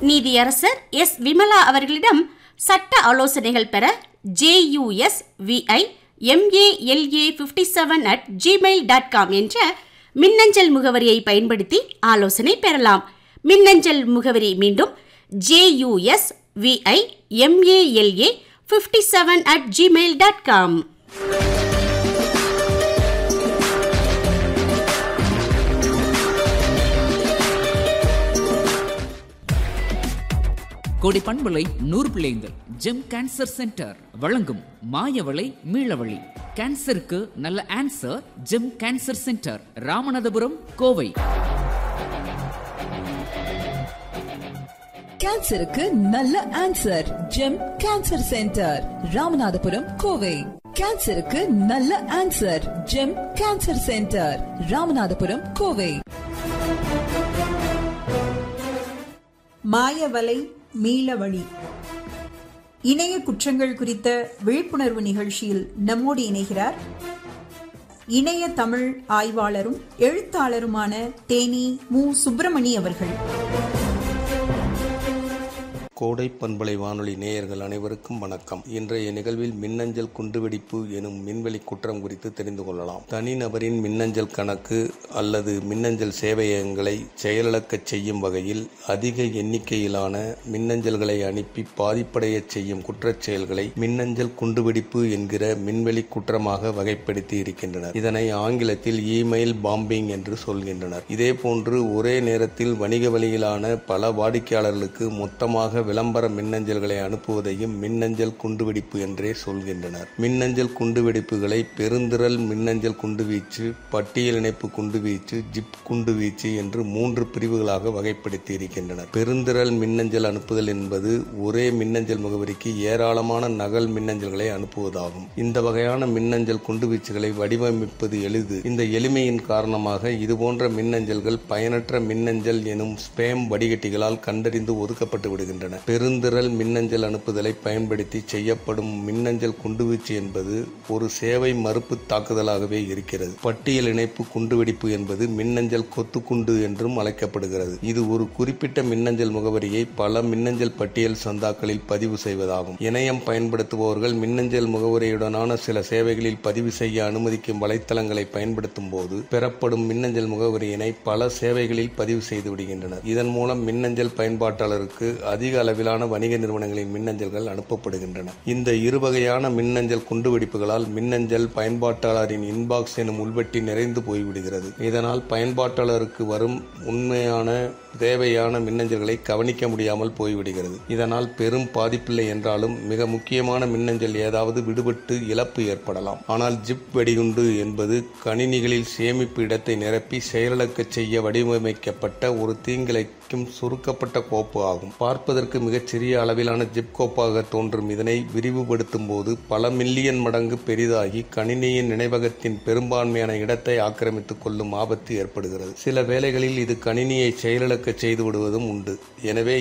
நீதியரசர் எஸ் விமலா அவர்களிடம் சட்ட ஆலோசனைகள் பெற JUS VI MALA fifty seven at Gmail dot com என்ற மின்னஞ்சல் முகவரியை பயன்படுத்தி ஆலோசனை பெறலாம் மின்னஞ்சல் முகவரி மீண்டும் JUS VI MALA fifty seven at Gmail dot com கோடி பண்பலை நூறு பிள்ளைங்கள் ஜெம் கேன்சர் சென்டர் வழங்கும் மாயவளை மீளவழி கேன்சருக்கு நல்ல answer Gem cancer centre Ramanathapuram Kovai கேன்சருக்கு நல்ல answer Gem cancer centre Ramanathapuram Kovai கேன்சருக்கு நல்ல answer Gem cancer centre Ramanathapuram Kovai மாயவலை மீளவழி இணைய குற்றங்கள் குறித்த விழிப்புணர்வு நிகழ்ச்சியில் நம்மோடு இணைகிறார் இணைய தமிழ் ஆய்வாளரும் எழுத்தாளருமான தேனி மு சுப்பிரமணி அவர்கள் கோடை பண்பலை வானொலி நேயர்கள் அனைவருக்கும் வணக்கம் இன்றைய நிகழ்வில் மின்னஞ்சல் குண்டுவெடிப்பு எனும் மின்வெளி குற்றம் குறித்து தெரிந்து கொள்ளலாம் தனிநபரின் மின்னஞ்சல் கணக்கு அல்லது மின்னஞ்சல் சேவையகங்களை செயலிழக்கச் செய்யும் வகையில் அதிக எண்ணிக்கையிலான மின்னஞ்சல்களை அனுப்பி பாதிப்படையச் செய்யும் குற்றச் செயல்களை மின்னஞ்சல் குண்டுவெடிப்பு என்கிற மின்வெளி குற்றமாக வகைப்படுத்தி இருக்கின்றனர் இதனை ஆங்கிலத்தில் இமெயில் பாம்பிங் என்று சொல்கின்றனர் இதேபோன்று ஒரே நேரத்தில் வணிக வழியிலான பல வாடிக்கையாளர்களுக்கு மொத்தமாக விளம்பர மின்னஞ்சல்களை அனுப்புவதையும் மின்னஞ்சல் குண்டுவெடிப்பு என்றே சொல்கின்றனர் மின்னஞ்சல் குண்டுவெடிப்புகளை பெருந்திரள் மின்னஞ்சல் குண்டுவீச்சு பட்டியல் இணைப்பு குண்டுவீச்சு ஜிப் குண்டுவீச்சு என்று மூன்று பிரிவுகளாக வகைப்படுத்தி இருக்கின்றனர் பெருந்திரள் மின்னஞ்சல் அனுப்புதல் என்பது ஒரே மின்னஞ்சல் முகவரிக்கு ஏராளமான நகல் மின்னஞ்சல்களை அனுப்புவதாகும் இந்த வகையான மின்னஞ்சல் குண்டுவீச்சுகளை வடிவமைப்பது எளிது இந்த எளிமையின் காரணமாக இதுபோன்ற மின்னஞ்சல்கள் பயனற்ற மின்னஞ்சல் எனும் ஸ்பேம் வடிகட்டிகளால் கண்டறிந்து ஒதுக்கப்பட்டு விடுகின்றன பெருந்திரள் மின்னஞ்சல் அனுப்புதலை பயன்படுத்தி செய்யப்படும் மின்னஞ்சல் குண்டுவீச்சு என்பது ஒரு சேவை மறுப்பு தாக்குதலாகவே இருக்கிறது பட்டியல் இணைப்பு குண்டுவெடிப்பு என்பது மின்னஞ்சல் கொத்துக்குண்டு என்றும் அழைக்கப்படுகிறது இது ஒரு குறிப்பிட்ட மின்னஞ்சல் முகவரியை பல மின்னஞ்சல் பட்டியல் சந்தாக்களில் பதிவு செய்வதாகும் இணையம் பயன்படுத்துபவர்கள் மின்னஞ்சல் முகவரியுடனான சில சேவைகளில் பதிவு செய்ய அனுமதிக்கும் வலைத்தளங்களை பயன்படுத்தும் போது பெறப்படும் மின்னஞ்சல் முகவரியினை பல சேவைகளில் பதிவு செய்து விடுகின்றனர் இதன் மூலம் மின்னஞ்சல் பயன்பாட்டாளருக்கு அதிக அளவிலான வணிக நிறுவனங்களின் மின்னஞ்சல்கள் அனுப்பப்படுகின்றன இந்த இருவகையான மின்னஞ்சல் குண்டுவெடிப்புகளால் மின்னஞ்சல் பயன்பாட்டாளரின் இன்பாக்ஸ் எனும் உள்வெட்டி நிறைந்து போய்விடுகிறது இதனால் பயன்பாட்டாளருக்கு வரும் உண்மையான தேவையான மின்னஞ்சல்களை கவனிக்க முடியாமல் போய்விடுகிறது இதனால் பெரும் பாதிப்பில்லை என்றாலும் மிக முக்கியமான மின்னஞ்சல் ஏதாவது விடுபட்டு இழப்பு ஏற்படலாம் ஆனால் ஜிப் வெடிகுண்டு என்பது கணினிகளில் சேமிப்பு இடத்தை நிரப்பி செயலிழக்கச் செய்ய வடிவமைக்கப்பட்ட ஒரு தீங்கிழைக்கும் சுருக்கப்பட்ட கோப்பு ஆகும் பார்ப்பதற்கு மிகச் சிறிய அளவிலான ஜிப் கோப்பாக தோன்றும் இதனை விரிவுபடுத்தும் போது பல மில்லியன் மடங்கு பெரிதாகி கணினியின் நினைவகத்தின் பெரும்பான்மையான இடத்தை ஆக்கிரமித்துக் கொள்ளும் ஆபத்து ஏற்படுகிறது சில வேளைகளில் இது கணினியை செயலிழக்க செய்து விடுவதும் உண்டு எனவே